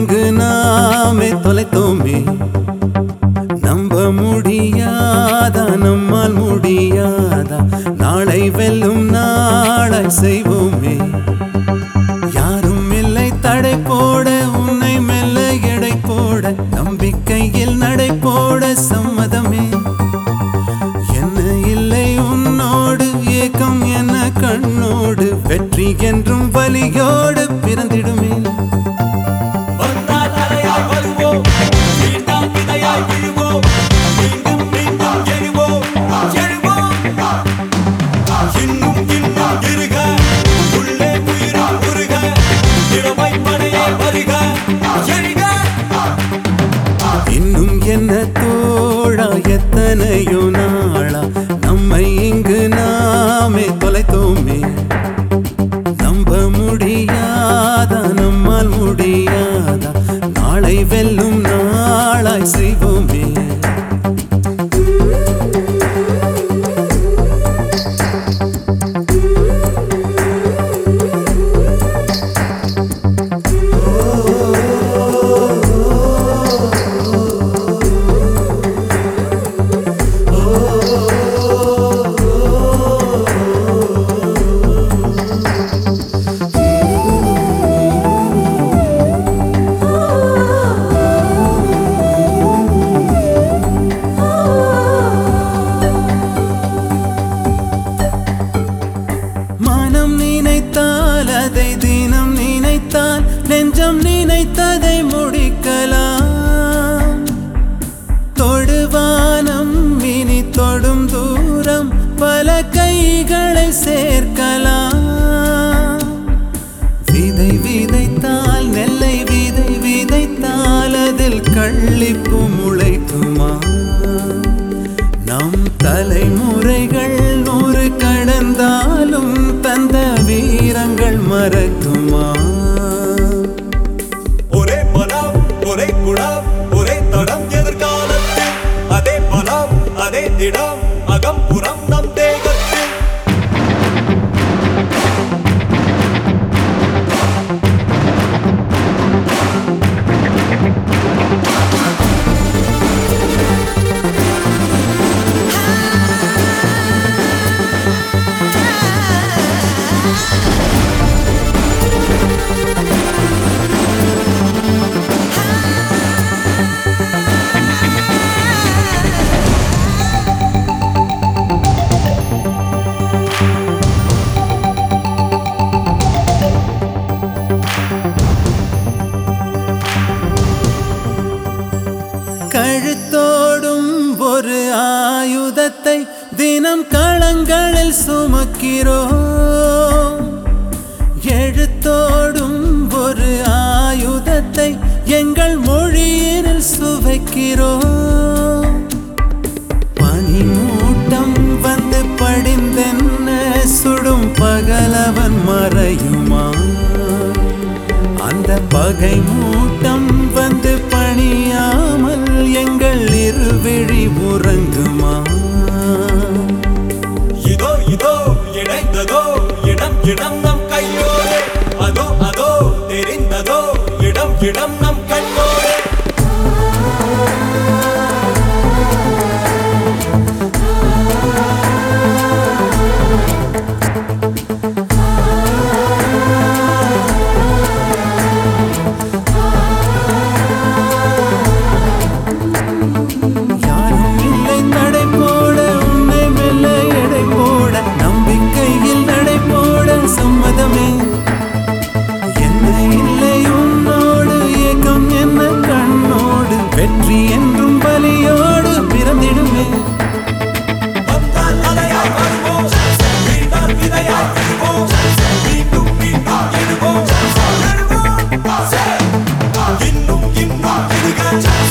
இங்கு நாமே தொலைத்தோமே நம்ப முடியாதா நம்மால் முடியாதா நாளை வெல்லும் நாளாய் செய்வோமே யாரும் இல்லை தடை போட உன்னை மெல்ல எடை போட நம்பிக்கையில் நடை போட சம்மதமே என்ன இல்லை உன்னோடு ஏக்கம் என்ன கண்ணோடு வெற்றி என்றும் வலியோடு பிறந்திடுமே வந்தால் அலையாய் வருவோம் வீழ்ந்தால் விதையாய் விழுவோம் மீண்டும் மீண்டும் எழுவோம் எழுவோம் இன்னும் இன்னும் இருக உள்ளே உயிரும் உருக இளமை படையே வருக எழுக இன்னும் என்ன தோழா எத்தனையோ நாளா நம்மை இங்கு நாமே தொலைத்தோமே நம்ப முடியாதா நம்மால் முடியாதா நாளை வெல்லும் நாளாய் செய்வோமே மனம் நினைத்தால் அதை தினம் நினைத்தால் நெஞ்சம் நினைத்ததை முடிக்கலாம் தொடுவானம் இனி தொடும் தூரம் பல கைகளை சேர்க்கலாம் விதை விதைத்தால் நெல்லை விதை விதைத்தால் அதில் கள்ளிப்பு முளைக்குமா நம் தலைமுறைகள் நூறு கடந்தாலும் தந்த வீரங்கள் மறக்குமா ஒரே மனம் ஒரே குணம் ஒரே தடம் எதிர்காலத்தில் அதே பலம் அதே திடம் அகம் புறம் நம் தேகத்தில் கழுத்தோடும் ஒரு ஆயுதத்தை தினம் களங்களில் சுமக்கிறோம் எழுத்தோடும் ஒரு ஆயுதத்தை எங்கள் மொழியினில் சுவைக்கிறோம் பனிமூட்டம் வந்து படிந்தென்ன சுடும் பகலவன் மறையுமா அந்த பகை மூட்டம் வந்து பணியாமல் எங்கள் இருவிழி உறங்குமா இதோ இதோ இணைந்ததோ இடம் இடம் நம் கையோடு அதோ அதோ தெரிந்ததோ இடம் இடம் நம் கண்ணோடு யாரும் இல்லை நடை போட உன்னை மெல்ல எடை போட நம்பிக்கையில் நடை போட சம்மதமே என்ன இல்லை உன்னோடு ஏக்கம் என்ன கண்ணோடு வெற்றி என்றும் பலியோடு பிறந்திடுமே வந்தால் அலையாய் வருவோம் வீழ்ந்தால் விதையாய் விழுவோம் மீண்டும் மீண்டும் எழுவோம் எழுவோம் இன்னும் இன்னும் இருக